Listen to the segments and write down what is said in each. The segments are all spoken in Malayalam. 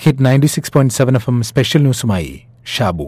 hit ninety six point seven F M special ന്യൂസുമായി ഷാബു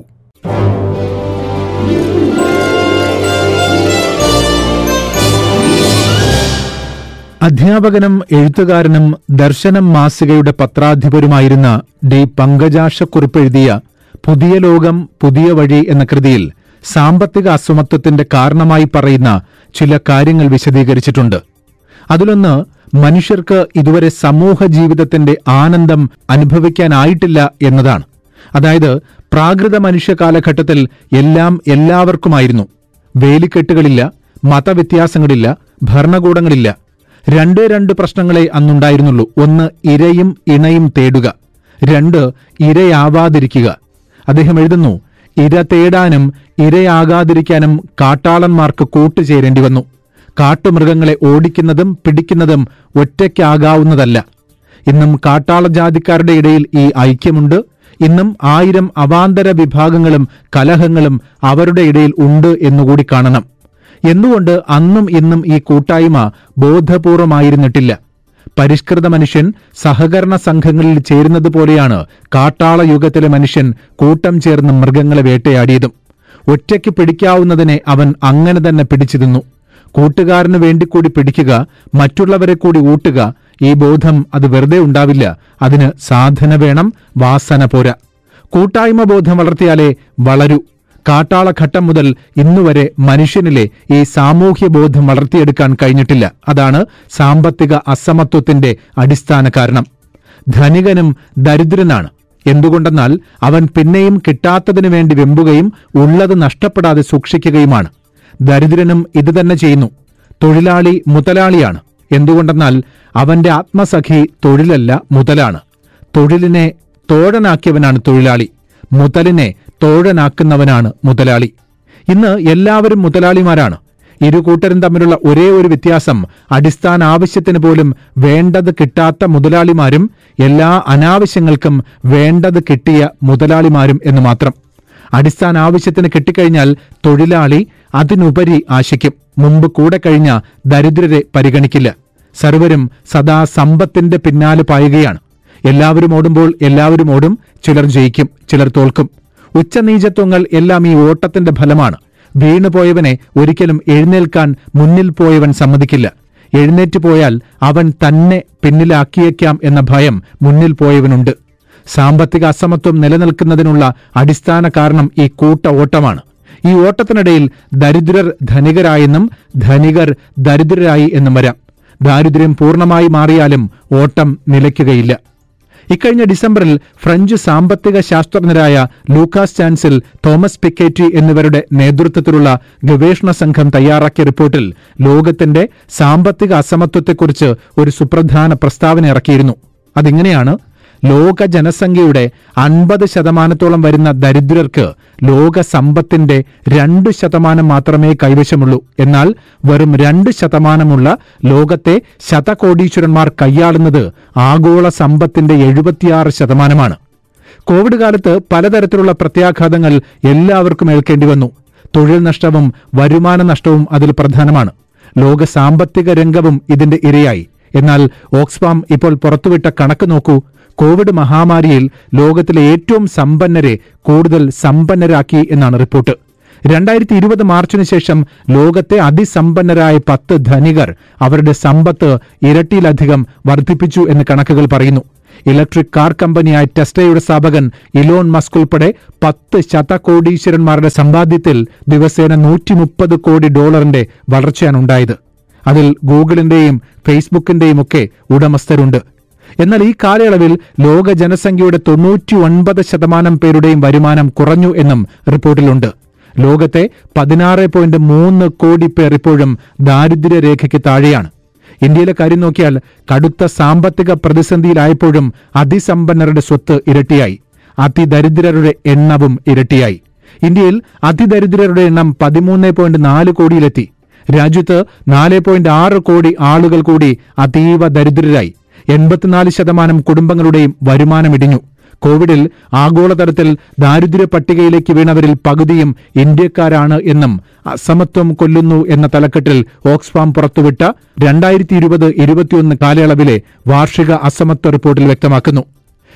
അധ്യാപകനും എഴുത്തുകാരനും ദർശനം മാസികയുടെ പത്രാധിപരുമായിരുന്ന ഡി പങ്കജാഷക്കുറിപ്പ് എഴുതിയ പുതിയ ലോകം പുതിയ വഴി എന്ന കൃതിയിൽ സാമ്പത്തിക അസമത്വത്തിന്റെ കാരണമായി പറയുന്ന ചില കാര്യങ്ങൾ വിശദീകരിച്ചിട്ടുണ്ട് അതിലൊന്ന് മനുഷ്യർക്ക് ഇതുവരെ സമൂഹ ജീവിതത്തിന്റെ ആനന്ദം അനുഭവിക്കാനായിട്ടില്ല എന്നതാണ് അതായത് പ്രാകൃത മനുഷ്യ കാലഘട്ടത്തിൽ എല്ലാം എല്ലാവർക്കുമായിരുന്നു വേലിക്കെട്ടുകളില്ല മതവ്യത്യാസങ്ങളില്ല ഭരണകൂടങ്ങളില്ല രണ്ടേ രണ്ട് പ്രശ്നങ്ങളെ അന്നുണ്ടായിരുന്നുള്ളൂ ഒന്ന് ഇരയും ഇണയും തേടുക രണ്ട് ഇരയാവാതിരിക്കുക അദ്ദേഹം എഴുതുന്നു ഇര തേടാനും ഇരയാകാതിരിക്കാനും കാട്ടാളന്മാർക്ക് കൂട്ടുചേരേണ്ടി വന്നു കാട്ടുമൃഗങ്ങളെ ഓടിക്കുന്നതും പിടിക്കുന്നതും ഒറ്റയ്ക്കാകാവുന്നതല്ല ഇന്നും കാട്ടാള ജാതിക്കാരുടെ ഇടയിൽ ഈ ഐക്യമുണ്ട് ഇന്നും ആയിരം അവാന്തര വിഭാഗങ്ങളും കലഹങ്ങളും അവരുടെ ഇടയിൽ ഉണ്ട് എന്നുകൂടി കാണണം എന്തുകൊണ്ട് അന്നും ഇന്നും ഈ കൂട്ടായ്മ ബോധപൂർവമായിരുന്നിട്ടില്ല പരിഷ്കൃത മനുഷ്യൻ സഹകരണ സംഘങ്ങളിൽ ചേരുന്നത് പോലെയാണ് കാട്ടാള യുഗത്തിലെ മനുഷ്യൻ കൂട്ടം ചേർന്ന് മൃഗങ്ങളെ വേട്ടയാടിയതും ഒറ്റയ്ക്ക് പിടിക്കാവുന്നതിനെ അവൻ അങ്ങനെ തന്നെ പിടിച്ചിരുന്നു കൂട്ടുകാരന് വേണ്ടി കൂടി പിടിക്കുക മറ്റുള്ളവരെ കൂടി ഊട്ടുക ഈ ബോധം അത് വെറുതെ ഉണ്ടാവില്ല അതിന് സാധന വേണം വാസന പോരാ കൂട്ടായ്മ ബോധം വളർത്തിയാലേ വളരൂ കാട്ടാളഘട്ടം മുതൽ ഇന്നുവരെ മനുഷ്യനിലെ ഈ സാമൂഹ്യ ബോധം വളർത്തിയെടുക്കാൻ കഴിഞ്ഞിട്ടില്ല അതാണ് സാമ്പത്തിക അസമത്വത്തിന്റെ അടിസ്ഥാന കാരണം ധനികനും ദരിദ്രനാണ് എന്തുകൊണ്ടെന്നാൽ അവൻ പിന്നെയും കിട്ടാത്തതിനു വേണ്ടി വെമ്പുകയും ഉള്ളത് നഷ്ടപ്പെടാതെ സൂക്ഷിക്കുകയുമാണ് ദരിദ്രനും ഇത് തന്നെ ചെയ്യുന്നു തൊഴിലാളി മുതലാളിയാണ് എന്തുകൊണ്ടെന്നാൽ അവന്റെ ആത്മസഖി തൊഴിലല്ല മുതലാണ് തൊഴിലിനെ തോഴനാക്കിയവനാണ് തൊഴിലാളി മുതലിനെ തോഴനാക്കുന്നവനാണ് മുതലാളി ഇന്ന് എല്ലാവരും മുതലാളിമാരാണ് ഇരു കൂട്ടരും തമ്മിലുള്ള ഒരേ ഒരു വ്യത്യാസം അടിസ്ഥാന ആവശ്യത്തിന് പോലും വേണ്ടത് കിട്ടാത്ത മുതലാളിമാരും എല്ലാ അനാവശ്യങ്ങൾക്കും വേണ്ടത് കിട്ടിയ മുതലാളിമാരും എന്ന് മാത്രം അടിസ്ഥാന ആവശ്യത്തിന് കിട്ടിക്കഴിഞ്ഞാൽ തൊഴിലാളി അതിനുപരി ആശിക്കും മുമ്പ് കൂടെ കഴിഞ്ഞ ദരിദ്രരെ പരിഗണിക്കില്ല സർവരും സദാ സമ്പത്തിന്റെ പിന്നാലെ പായുകയാണ് എല്ലാവരും ഓടുമ്പോൾ എല്ലാവരും ഓടും ചിലർ ജയിക്കും ചിലർ തോൽക്കും ഉച്ചനീചത്വങ്ങൾ എല്ലാം ഈ ഓട്ടത്തിന്റെ ഫലമാണ് വീണുപോയവനെ ഒരിക്കലും എഴുന്നേൽക്കാൻ മുന്നിൽ പോയവൻ സമ്മതിക്കില്ല എഴുന്നേറ്റ് പോയാൽ അവൻ തന്നെ പിന്നിലാക്കിയേക്കാം എന്ന ഭയം മുന്നിൽ പോയവനുണ്ട് സാമ്പത്തിക അസമത്വം നിലനിൽക്കുന്നതിനുള്ള അടിസ്ഥാന കാരണം ഈ കൂട്ട ഓട്ടമാണ് ഈ ഓട്ടത്തിനിടയിൽ ദരിദ്രർ ധനികരായെന്നും ധനികർ ദരിദ്രരായി എന്നും വരാം ദാരിദ്ര്യം പൂർണ്ണമായി മാറിയാലും ഓട്ടം നിലയ്ക്കുകയില്ല ഇക്കഴിഞ്ഞ ഡിസംബറിൽ ഫ്രഞ്ച് സാമ്പത്തിക ശാസ്ത്രജ്ഞരായ ലൂക്കാസ് ചാൻസിൽ തോമസ് പിക്കേറ്റി എന്നിവരുടെ നേതൃത്വത്തിലുള്ള ഗവേഷണ സംഘം തയ്യാറാക്കിയ റിപ്പോർട്ടിൽ ലോകത്തിന്റെ സാമ്പത്തിക അസമത്വത്തെക്കുറിച്ച് ഒരു സുപ്രധാന പ്രസ്താവന ഇറക്കിയിരുന്നു അതിങ്ങനെയാണ് ലോക ജനസംഖ്യയുടെ അൻപത് ശതമാനത്തോളം വരുന്ന ദരിദ്രർക്ക് ലോക സമ്പത്തിന്റെ രണ്ട് ശതമാനം മാത്രമേ കൈവശമുള്ളൂ എന്നാൽ വെറും രണ്ട് ശതമാനമുള്ള ലോകത്തെ ശതകോടീശ്വരന്മാർ കൈയാളുന്നത് ആഗോള സമ്പത്തിന്റെ എഴുപത്തിയാറ് ശതമാനമാണ് കോവിഡ് കാലത്ത് പലതരത്തിലുള്ള പ്രത്യാഘാതങ്ങൾ എല്ലാവർക്കും ഏൽക്കേണ്ടി വന്നു തൊഴിൽ നഷ്ടവും വരുമാന നഷ്ടവും അതിൽ പ്രധാനമാണ് ലോക സാമ്പത്തിക രംഗവും ഇതിന്റെ ഇരയായി എന്നാൽ ഓക്സ്ഫാം ഇപ്പോൾ പുറത്തുവിട്ട കണക്ക് നോക്കൂ കോവിഡ് മഹാമാരിയിൽ ലോകത്തിലെ ഏറ്റവും സമ്പന്നരെ കൂടുതൽ സമ്പന്നരാക്കി എന്നാണ് റിപ്പോർട്ട് രണ്ടായിരത്തി ഇരുപത് മാർച്ചിന് ശേഷം ലോകത്തെ അതിസമ്പന്നരായ പത്ത് ധനികർ അവരുടെ സമ്പത്ത് ഇരട്ടിയിലധികം വർദ്ധിപ്പിച്ചു എന്ന് കണക്കുകൾ പറയുന്നു ഇലക്ട്രിക് കാർ കമ്പനിയായ ടെസ്ലയുടെ സ്ഥാപകൻ ഇലോൺ മസ്ക് ഉൾപ്പെടെ പത്ത് ശതകോടീശ്വരന്മാരുടെ സമ്പാദ്യത്തിൽ ദിവസേന നൂറ്റി മുപ്പത് കോടി ഡോളറിന്റെ വളർച്ചയാണ് ഉണ്ടായത് അതിൽ ഗൂഗിളിന്റെയും ഫേസ്ബുക്കിന്റെയും ഒക്കെ ഉടമസ്ഥരുണ്ട് എന്നാൽ ഈ കാലയളവിൽ ലോക ജനസംഖ്യയുടെ തൊണ്ണൂറ്റി ഒൻപത് ശതമാനം പേരുടെയും വരുമാനം കുറഞ്ഞു എന്നും റിപ്പോർട്ടിലുണ്ട് ലോകത്തെ പതിനാറ് പോയിന്റ് മൂന്ന് കോടി പേർ ഇപ്പോഴും ദാരിദ്ര്യരേഖയ്ക്ക് താഴെയാണ് ഇന്ത്യയിലെ കാര്യം നോക്കിയാൽ കടുത്ത സാമ്പത്തിക പ്രതിസന്ധിയിലായപ്പോഴും അതിസമ്പന്നരുടെ സ്വത്ത് ഇരട്ടിയായി അതിദരിദ്രരുടെ എണ്ണവും ഇരട്ടിയായി ഇന്ത്യയിൽ അതിദരിദ്രരുടെ എണ്ണം പതിമൂന്ന് പോയിന്റ് നാല് കോടിയിലെത്തി രാജ്യത്ത് നാല് പോയിന്റ് ആറ് കോടി ആളുകൾ കൂടി അതീവ ദരിദ്രരായി എൺപത്തിനാല് ശതമാനം കുടുംബങ്ങളുടെയും വരുമാനം ഇടിഞ്ഞു കോവിഡിൽ ആഗോളതലത്തിൽ ദാരിദ്ര്യ പട്ടികയിലേക്ക് വീണവരിൽ പകുതിയും ഇന്ത്യക്കാരാണ് എന്നും അസമത്വം കൊല്ലുന്നു എന്ന തലക്കെട്ടിൽ ഓക്സ്ഫാം പുറത്തുവിട്ട രണ്ടായിരത്തി ഇരുപത് ഇരുപത്തിയൊന്ന് കാലയളവിലെ വാർഷിക അസമത്വ റിപ്പോർട്ടിൽ വ്യക്തമാക്കുന്നു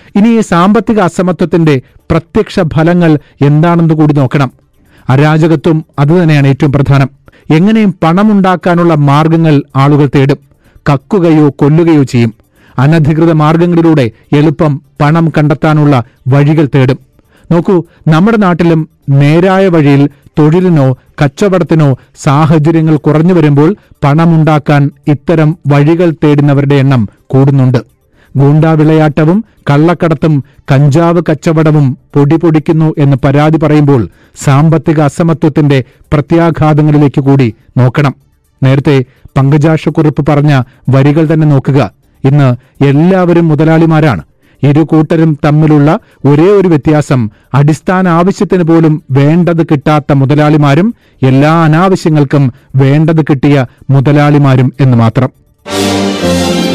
ഇനി ഈ സാമ്പത്തിക അസമത്വത്തിന്റെ പ്രത്യക്ഷ ഫലങ്ങൾ എന്താണെന്ന് കൂടി നോക്കണം അരാജകത്വം അതുതന്നെയാണ് ഏറ്റവും പ്രധാനം എങ്ങനെയും പണമുണ്ടാക്കാനുള്ള മാർഗങ്ങൾ ആളുകൾ തേടും കക്കുകയോ കൊല്ലുകയോ ചെയ്യും അനധികൃത മാർഗങ്ങളിലൂടെ എളുപ്പം പണം കണ്ടെത്താനുള്ള വഴികൾ തേടും നോക്കൂ നമ്മുടെ നാട്ടിലും നേരായ വഴിയിൽ തൊഴിലിനോ കച്ചവടത്തിനോ സാഹചര്യങ്ങൾ കുറഞ്ഞു വരുമ്പോൾ പണമുണ്ടാക്കാൻ ഇത്തരം വഴികൾ തേടുന്നവരുടെ എണ്ണം കൂടുന്നുണ്ട് ഗൂണ്ടാ വിളയാട്ടവും കള്ളക്കടത്തും കഞ്ചാവ് കച്ചവടവും പൊടി പൊടിക്കുന്നു എന്ന് പരാതി പറയുമ്പോൾ സാമ്പത്തിക അസമത്വത്തിന്റെ പ്രത്യാഘാതങ്ങളിലേക്ക് കൂടി നോക്കണം നേരത്തെ പങ്കജാഷക്കുറിപ്പ് പറഞ്ഞ വരികൾ തന്നെ നോക്കുക ഇന്ന് എല്ലാവരും മുതലാളിമാരാണ് ഇരു കൂട്ടരും തമ്മിലുള്ള ഒരേ ഒരു വ്യത്യാസം അടിസ്ഥാന ആവശ്യത്തിന് പോലും വേണ്ടത് കിട്ടാത്ത മുതലാളിമാരും എല്ലാ അനാവശ്യങ്ങൾക്കും വേണ്ടത് കിട്ടിയ മുതലാളിമാരും എന്ന് മാത്രം